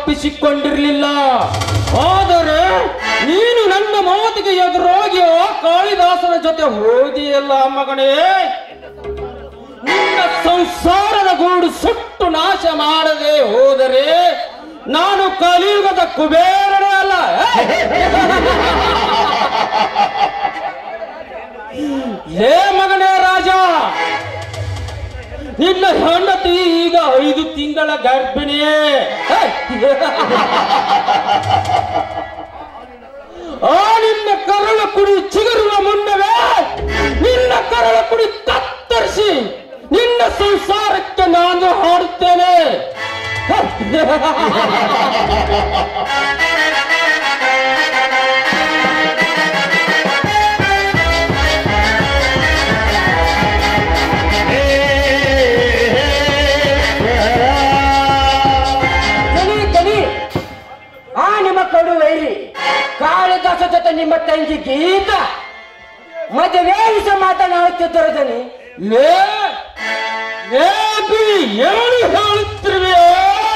ತಪ್ಪಿಸಿಕೊಂಡಿರಲಿಲ್ಲ ಆದರೆ ನೀನು ನನ್ನ ಮಾತಿಗೆ ಎದುರೋಗಿ ಆ ಕಾಳಿದಾಸನ ಜೊತೆ ಓದಿಯಲ್ಲ ಮಗನೇ ನಿನ್ನ ಸಂಸಾರದ ಗೂಡು ಸುಟ್ಟು ನಾಶ ಮಾಡದೆ ಹೋದರೆ ನಾನು ಕಲಿಯುಗದ ಕುಬೇರನೇ ಅಲ್ಲ ಲೇ ಮಗನೇ ರಾಜ ನಿನ್ನ ಹೆಂಡತಿ ಈಗ ಐದು ತಿಂಗಳ ಗರ್ಭಿಣಿಯೇ ಆ ನಿನ್ನ ಕರಳ ಕುಡಿ ಚಿಗುರುವ ಮುನ್ನವೇ ನಿನ್ನ ಕರಳ ಕುಡಿ ಕತ್ತರಿಸಿ ನಿನ್ನ ಸಂಸಾರಕ್ಕೆ ನಾನು ಹಾಡುತ್ತೇನೆ ಕಲಿ ಕಲಿ ಆ ನಿಮ್ಮ ಕಡು ವೈರಿ ಕಾಳಿದಾಸ ಜೊತೆ ನಿಮ್ಮ ತಂಗಿ ಗೀತ ಮದುವೆಯಿಸ ಮಾತನಾಡುತ್ತಿದ್ದರು ದನಿ ಲೇ ಲೇ ಬಿ, ಏನು ಹೇಳುತ್ತಿರುವೆಯೋ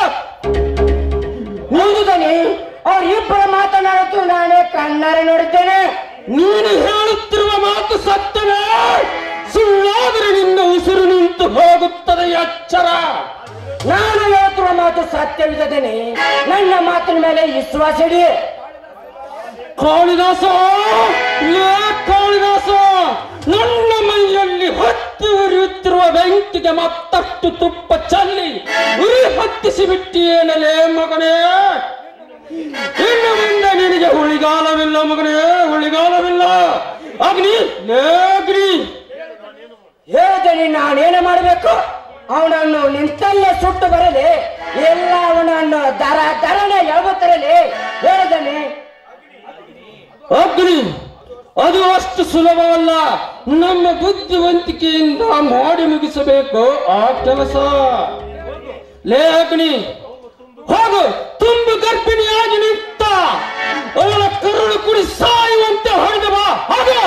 ಹೌದು ದನಿ ಅವ್ರಿಬ್ಬರು ಮಾತನಾಡುತ್ತು ನಾನೇ ಕಣ್ಣಾರೆ ನೋಡಿದ್ದೇನೆ ನೀನು ಹೇಳುತ್ತಿರುವ ಮಾತು ಸತ್ಯವೇ ಸುಳ್ಳಾದರೆ ನಿನ್ನ ಉಸಿರು ನಿಂತು ಹೋಗುತ್ತದೆ ಎಚ್ಚರ ನಾನು ಹೇಳ್ತಿರುವ ಮಾತು ಸತ್ಯವಿದ್ದದೇನೆ ನನ್ನ ಮಾತಿನ ಮೇಲೆ ವಿಶ್ವಾಸ ಇಡಿ ಕಾಳಿದಾಸ ಲೇ ಕಾಳಿದಾಸ ನನ್ನ ಮೈಯಲ್ಲಿ ಹತ್ತಿ ಉರಿಯುತ್ತಿರುವ ಬೆಂಕಿಗೆ ಮತ್ತಷ್ಟು ತುಪ್ಪ ಚಲ್ಲಿ ಉರಿ ಹತ್ತಿಸಿ ಬಿಟ್ಟಿಯೇನಲೇ ಮಗನೇ ಇನ್ನು ಮುಂದೆ ನಿನಗೆ ಹುಳಿಗಾಲವಿಲ್ಲ ಮಗನೇ ಹುಳಿಗಾಲವಿಲ್ಲ ಅಗ್ನಿ ಲೇ ಅಗ್ನಿ ಹೇಳಿದನಿ ನಾನೇನು ಮಾಡಬೇಕು ಅವನನ್ನು ನಿಂತಲ್ಲೇ ಸುಟ್ಟು ಬರಲಿ ಎಲ್ಲ ಅವನನ್ನು ದರ ದರನೆ ಎಳಗುತ್ತಿರಲಿ ಹೇಳಿದನಿ ಅಗ್ನಿ ಅದು ಅಷ್ಟು ಸುಲಭವಲ್ಲ ನಮ್ಮ ಬುದ್ಧಿವಂತಿಕೆಯಿಂದ ಮಾಡಿ ಮುಗಿಸಬೇಕು ಆ ಕೆಲಸ ಲೇ ಅಗ್ನಿ ಹೋಗು ತುಂಬು ಗರ್ಭಿಣಿಯಾಗಿ ನಿಂತ ಅವಳ ಕರುಳು ಕುಡಿ ಸಾಯುವಂತೆ ಹೊಡೆದು ಬಾ ಹೋಗು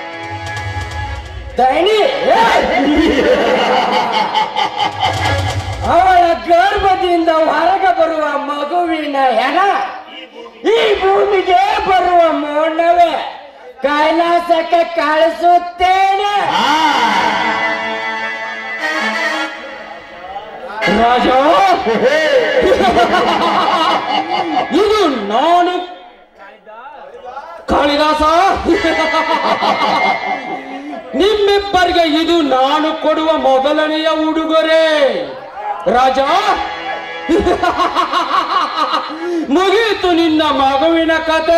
ದೈನಿ ಅವಳ ಗರ್ಭದಿಂದ ಹೊರಗೆ ಬರುವ ಮಗುವಿನ ಹೆಣ ಈ ಭೂಮಿಗೆ ಬರುವ ಮೋಣವೇ ಕೈಲಾಸಕ್ಕೆ ಕಳಿಸುತ್ತೇನೆ ರಾಜ ಇದು ನಾನು ಕಾಳಿದಾಸ ನಿಮ್ಮಿಬ್ಬರಿಗೆ ಇದು ನಾನು ಕೊಡುವ ಮೊದಲನೆಯ ಉಡುಗೊರೆ ರಾಜ ಮುಗೀತು ನಿನ್ನ ಮಗುವಿನ ಕತೆ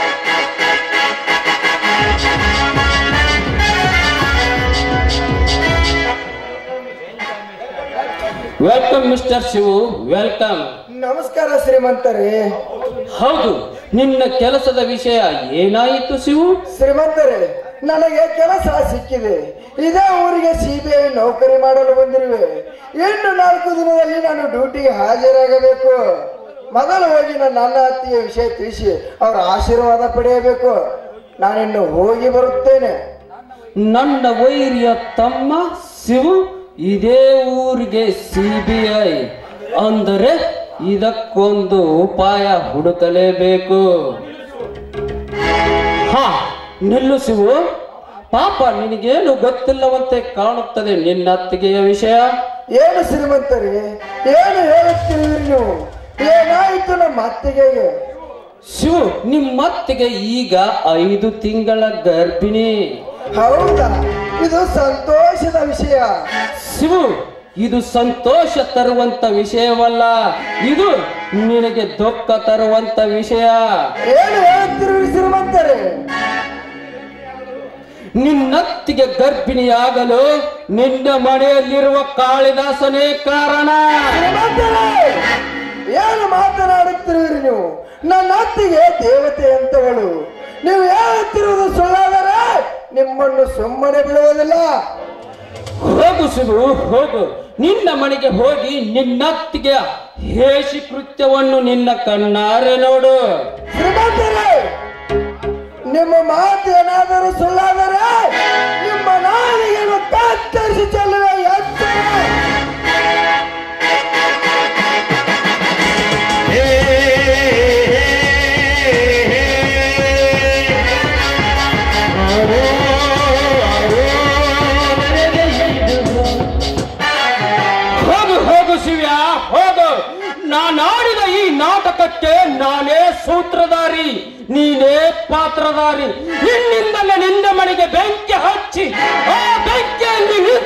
ವೆಲ್ಕಮ್ ಮಿಸ್ಟರ್ ಶಿವು ವೆಲ್ಕಮ್ ನಮಸ್ಕಾರ ಶ್ರೀಮಂತರೇ ಹೌದು ನಿನ್ನ ಕೆಲಸದ ವಿಷಯ ಏನಾಯಿತು ಶಿವು ಶ್ರೀಮಂತರೇ ನನಗೆ ಕೆಲಸ ಸಿಕ್ಕಿದೆ ಇದೇ ಊರಿಗೆ ಸಿಬಿಐ ನೌಕರಿ ಮಾಡಲು ಬಂದಿರುವೆ ಇನ್ನು ನಾಲ್ಕು ದಿನದಲ್ಲಿ ನಾನು ಡ್ಯೂಟಿಗೆ ಹಾಜರಾಗಬೇಕು ಮೊದಲು ಹೋಗಿ ನನ್ನ ನನ್ನ ಅತ್ತಿಗೆ ವಿಷಯ ತಿಳಿಸಿ ಅವರ ಆಶೀರ್ವಾದ ಪಡೆಯಬೇಕು ನಾನಿನ್ನು ಹೋಗಿ ಬರುತ್ತೇನೆ ನನ್ನ ವೈರ್ಯ ತಮ್ಮ ಶಿವು ಇದೇ ಊರಿಗೆ ಸಿಬಿಐ ಅಂದರೆ ಇದಕ್ಕೊಂದು ಉಪಾಯ ಹುಡುಕಲೇಬೇಕು ಹಾ ನಿಲ್ಲು ಶಿವು ಪಾಪ ನಿನಗೇನು ಗೊತ್ತಿಲ್ಲವಂತೆ ಕಾಣುತ್ತದೆ ನಿನ್ನ ಅತ್ತಿಗೆಯ ವಿಷಯ ಏನು ಶ್ರೀಮಂತರೇ ಏನು ಹೇಳುತ್ತೀರಿ ನೀವು ಏನಾಯಿತು ನಮ್ಮ ಅತ್ತಿಗೆಗೆ ಶಿವು ನಿಮ್ಮತ್ತಿಗೆ ಈಗ ಐದು ತಿಂಗಳ ಗರ್ಭಿಣಿ ಹೌದಾ ಇದು ಸಂತೋಷದ ವಿಷಯ ಶಿವು ಇದು ಸಂತೋಷ ತರುವಂತ ವಿಷಯವಲ್ಲ ಇದು ನಿನಗೆ ದುಃಖ ತರುವಂತ ವಿಷಯ ಏನು ಹೇಳುತ್ತಿರುವಿರಿ ಶ್ರೀಮಂತರೇ ನಿನ್ನತ್ತಿಗೆ ಗರ್ಭಿಣಿಯಾಗಲು ನಿನ್ನ ಮನೆಯಲ್ಲಿರುವ ಕಾಳಿದಾಸನೇ ಕಾರಣ ಶ್ರೀಮಂತರೇ ಏನು ಮಾತನಾಡುತ್ತಿರುವಿರಿ ನೀವು ನನ್ನ ಅತ್ತಿಗೆ ದೇವತೆ ಅಂತವಳು ನೀವು ಹೇಳುತ್ತಿರುವುದು ಸುಳ್ಳಾದರೆ ನಿಮ್ಮನ್ನು ಸುಮ್ಮನೆ ಬಿಡುವುದಿಲ್ಲ ಹೋಗು ಶಿವು ಹೋಗು ನಿನ್ನ ಮನೆಗೆ ಹೋಗಿ ನಿನ್ನತ್ತಿಗೆ ಹೇಸಿ ಕೃತ್ಯವನ್ನು ನಿನ್ನ ಕಣ್ಣಾರೆ ನೋಡು ಶ್ರೀಮಂತರೇ ನಿಮ್ಮ ಮಾತು ಏನಾದರೂ ಸುಳ್ಳಾದರೆ ನಿಮ್ಮ ನಾಲಿಗೆಯನ್ನು ಕತ್ತರಿಸಿ ಚೆಲ್ಲುವ ಎಚ್ಚರ ಇದಕ್ಕೆ ನಾನೇ ಸೂತ್ರಧಾರಿ ನೀನೇ ಪಾತ್ರಧಾರಿ ನಿನ್ನಿಂದಲೇ ನಿನ್ನ ಮನೆಗೆ ಬೆಂಕಿ ಹಚ್ಚಿ ಆ ಬೆಂಕಿಯಲ್ಲಿ ನಿನ್ನ